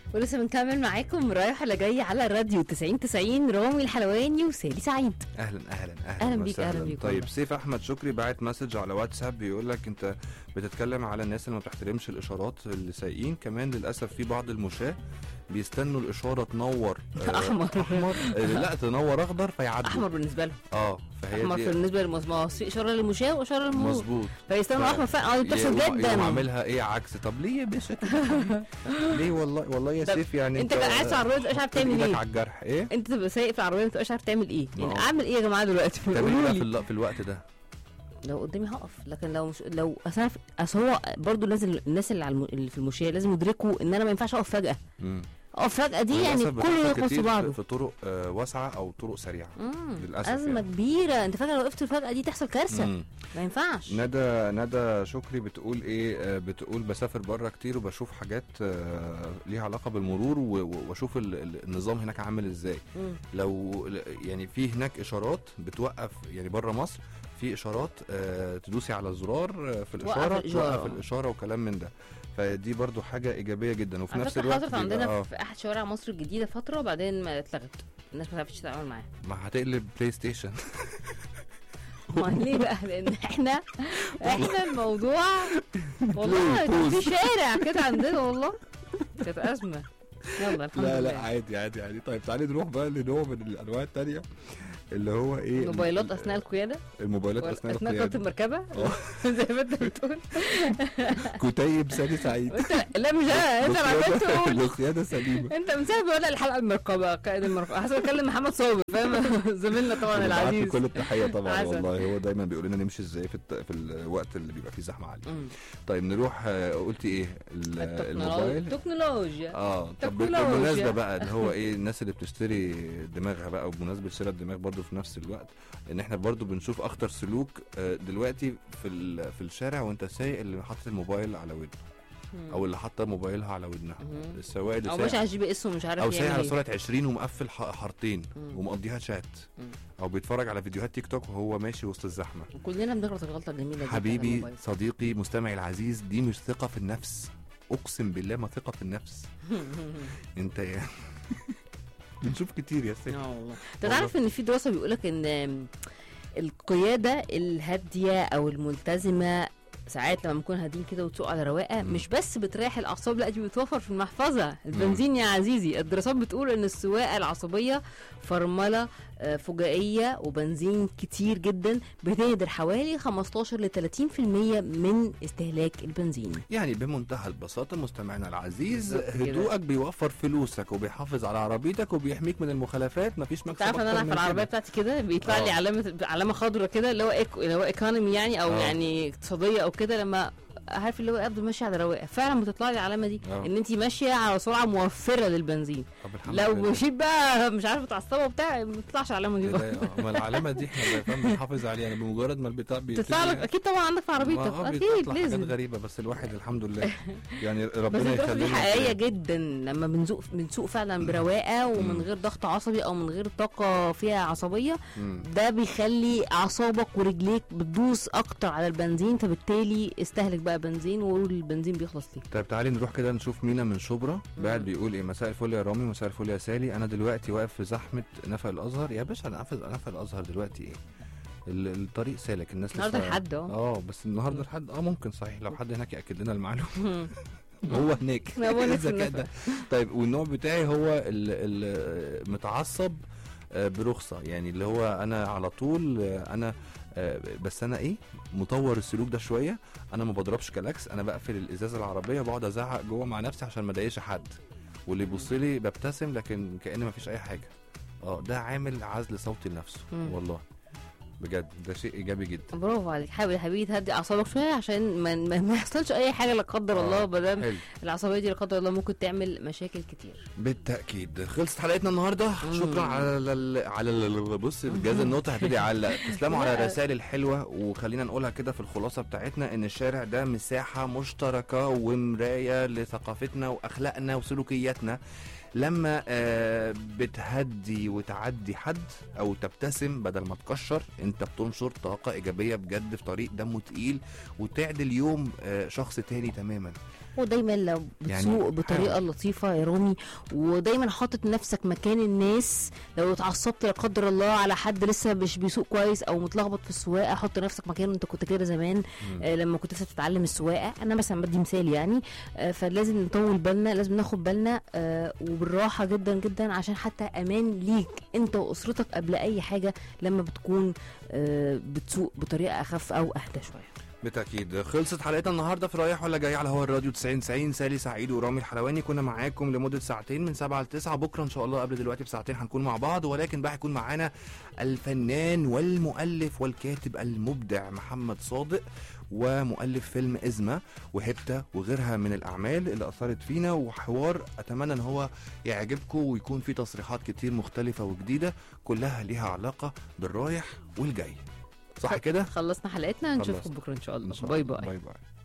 ولسه بنكمل معاكم رايح ولا جاي على الراديو 90 90 رامي الحلواني وسالي سعيد اهلا اهلا اهلا أهلاً بيك، وسهلاً. أهلاً بيك طيب والله. سيف احمد شكري باعت مسج على واتساب بيقول لك انت بتتكلم على الناس اللي ما بتحترمش الاشارات اللي سايقين كمان للاسف في بعض المشاة بيستنوا الاشاره تنور آه، احمر احمر آه، لا تنور اخضر فيعدوا احمر بالنسبه له اه فهي احمر دي بالنسبه للمسمار في اشاره للمشاة واشاره للمرور مظبوط فيستنوا ف- احمر فعلا اه بتحصل يقوم- يقوم جدا عاملها ايه عكس طب ليه يا باشا كده يا حبيبي؟ ليه والله والله يا طب سيف يعني انت قاعد في العربيه مش عارف تعمل ايدك ايه على الجرح ايه انت تبقى سايق في العربيه ما تبقاش عارف تعمل ايه يعني ما هو- اعمل ايه يا جماعه دلوقتي تعمل قولوا ايه لي في, الل- في الوقت ده لو قدامي هقف لكن لو مش لو اصل أنا في- اصل هو برضه لازم الناس اللي على الم... اللي في المشاة لازم يدركوا ان انا ما ينفعش اقف فجاه مم. اقف فجاه دي يعني وللأسف كله بتحصل يخبط في كتير بعضه في طرق آه، واسعه او طرق سريعه مم. للأسف ازمه يعني. كبيره انت فاكر لو وقفت فجاه دي تحصل كارثه مم. ما ينفعش ندى ندى شكري بتقول ايه آه، بتقول بسافر بره كتير وبشوف حاجات آه، ليها علاقه بالمرور و- و- واشوف ال- ال- النظام هناك عامل ازاي مم. لو يعني في هناك اشارات بتوقف يعني بره مصر في اشارات آه، تدوسي على زرار آه، في توقف الاشاره الإشارة. توقف الاشاره وكلام من ده فدي برضو حاجه ايجابيه جدا وفي على نفس فكره الوقت حصلت بيبقى- عندنا آه، في احد شوارع مصر الجديده فتره وبعدين ما اتلغت الناس ما تعرفش تتعامل معاها ما هتقلب بلاي ستيشن ما ليه بقى لان احنا احنا الموضوع والله كان في شارع كده عندنا والله كانت ازمه يلا الحمد لا لله لا عادي عادي عادي طيب تعالي نروح بقى لنوع من الانواع التانية اللي هو ايه موبايلات ال- اثناء القياده الموبايلات ولا اثناء اثناء قياده القياده المركبه آه. زي ما انت بتقول كتيب سالي سعيد وانت لا مش انا انت اللي عمال تقول بقياده سليمه انت من ساعه ما بدأ الحلقه المرقبه قائد المرقبه حسب اتكلم محمد صابر فاهم زميلنا طبعا بعت له العزيز كل التحيه طبعا عسل. والله هو دايما بيقول لنا نمشي ازاي في الت... في الوقت اللي بيبقى فيه زحمه عاليه مم. طيب نروح آه، قلتي ايه ال- الموبايل التكنولوجيا اه طب تكنولوجيا. بالمناسبه بقى اللي هو ايه الناس اللي بتشتري دماغها بقى وبمناسبه شراء الدماغ برضو في نفس الوقت ان احنا برضو بنشوف اخطر سلوك آه، دلوقتي في ال- في الشارع وانت سايق اللي حاطط الموبايل على ودنه مم. او اللي حاطه موبايلها على ودنها مم. السواق اللي او سايق ماشي على الجي بي اس ومش عارف او سايق على يعمل ايه سرعه 20 ومقفل ح- حارتين مم. ومقضيها شات مم. او بيتفرج على فيديوهات تيك توك وهو ماشي وسط الزحمه كلنا بنغلط الغلطه الجميله دي بتاعت حبيبي الموبايل. صديقي مستمعي العزيز دي مش ثقه في النفس اقسم بالله ما ثقه في النفس انت يعني بنشوف كتير يا سيدي اه والله انت والله. تعرف ان في دراسه بيقولك ان القياده الهاديه او الملتزمه ساعات لما بنكون هادين كده وتسوق على رواقه مم. مش بس بتريح الاعصاب لا دي بتوفر في المحفظه البنزين يا عزيزي الدراسات بتقول ان السواقه العصبيه فرمله آه، فجائيه وبنزين كتير جدا بتهدر حوالي 15 ل 30% من استهلاك البنزين يعني بمنتهى البساطه مستمعنا العزيز بالظبط كده. هدوءك بيوفر فلوسك وبيحافظ على عربيتك وبيحميك من المخالفات مفيش مكسب انت عارف ان أكتر انا في من العربيه كده. بتاعتي كده بيطلع لي اه. علامه علامه خضراء كده اللي هو إيكو اللي هو ايكونومي يعني او اه. يعني اقتصاديه او كده لما عارف اللي هو افضل ماشي على رواقه فعلا بتطلع لي العلامه دي اه. ان انت ماشيه على سرعه موفره للبنزين طب الحمد لو لله. مشيت بقى مش عارف متعصبه وبتاع ما بتطلعش العلامه دي إيه بقى. ده؟ اه، ما العلامه دي احنا بنفهم بنحافظ عليها يعني بمجرد ما البتاع بيبتدي- تطلع لك اكيد طبعا عندك في عربيتك ما اه اكيد بيطلع حاجات لازم غريبه بس الواحد الحمد لله يعني بس ربنا الدراسه دي يخلينا حقيقيه جدا لما بنسوق بنسوق فعلا برواقه ومن مم. غير ضغط عصبي او من غير طاقه فيها عصبيه مم. ده بيخلي اعصابك ورجليك بتدوس اكتر على البنزين فبالتالي استهلك بقى بنزين وقول البنزين بيخلص ليه طيب تعالي نروح كده نشوف مينا من شبرا بعد مم. بيقول ايه مساء الفل يا رامي مساء الفل يا سالي انا دلوقتي واقف في زحمه نفق الازهر يا باشا انا نفق نفق الازهر دلوقتي ايه ال- الطريق سالك الناس النهارده لسه- الحد اه اه بس النهارده الحد اه ممكن صحيح لو حد هناك ياكد لنا المعلومه هو هناك لا، هو هناك في الذكاء النفق. ده طيب والنوع بتاعي هو ال- المتعصب آه، برخصه يعني اللي هو انا على طول آه، انا آه، بس انا ايه مطور السلوك ده شويه انا ما بضربش كلاكس انا بقفل الازاز العربيه بقعد ازعق جوه مع نفسي عشان ما اضايقش حد واللي يبص لي ببتسم لكن كأن ما فيش اي حاجه اه ده عامل عزل صوتي لنفسه مم. والله بجد ده شيء ايجابي جدا برافو عليك حاول يا حبيبي تهدي اعصابك شويه عشان ما, ما, ما يحصلش اي حاجه لا قدر آه، الله بدل حلو العصبيه دي لا قدر الله ممكن تعمل مشاكل كتير بالتاكيد خلصت حلقتنا النهارده شكرا على ال على ال بص الجهاز النوتة هيبتدي يعلق تسلموا على لا. الرسائل الحلوه وخلينا نقولها كده في الخلاصه بتاعتنا ان الشارع ده مساحه مشتركه ومرايه لثقافتنا واخلاقنا وسلوكياتنا لما آه، بتهدي وتعدي حد او تبتسم بدل ما تكشر انت بتنشر طاقه ايجابيه بجد في طريق دمه تقيل وتعدل يوم آه، شخص تاني تماما ودايما لو يعني بتسوق بطريقه حاول. لطيفه يا رامي ودايما حاطط نفسك مكان الناس لو اتعصبت لا قدر الله على حد لسه مش بيسوق كويس او متلخبط في السواقه حط نفسك مكانه انت كنت كده زمان مم. آه لما كنت لسه بتتعلم السواقه انا مثلا بدي مثال يعني آه فلازم نطول بالنا لازم ناخد بالنا آه وبالراحه جدا جدا عشان حتى امان ليك انت واسرتك قبل اي حاجه لما بتكون آه بتسوق بطريقه اخف او اهدى شويه بالتاكيد خلصت حلقتنا النهارده في رايح ولا جاي على هوا الراديو 90 90 سالي سعيد ورامي الحلواني كنا معاكم لمده ساعتين من 7 ل 9 بكره ان شاء الله قبل دلوقتي بساعتين هنكون مع بعض ولكن بقى هيكون معانا الفنان والمؤلف والكاتب المبدع محمد صادق ومؤلف فيلم إزمة وهبتة وغيرها من الأعمال اللي أثرت فينا وحوار أتمنى إن هو يعجبكم ويكون فيه تصريحات كتير مختلفة وجديدة كلها ليها علاقة بالرايح والجاي صح كده؟ خلصنا حلقتنا نشوفكم خلصنا. بكره ان شاء الله إن شاء باي الله. باي باي باي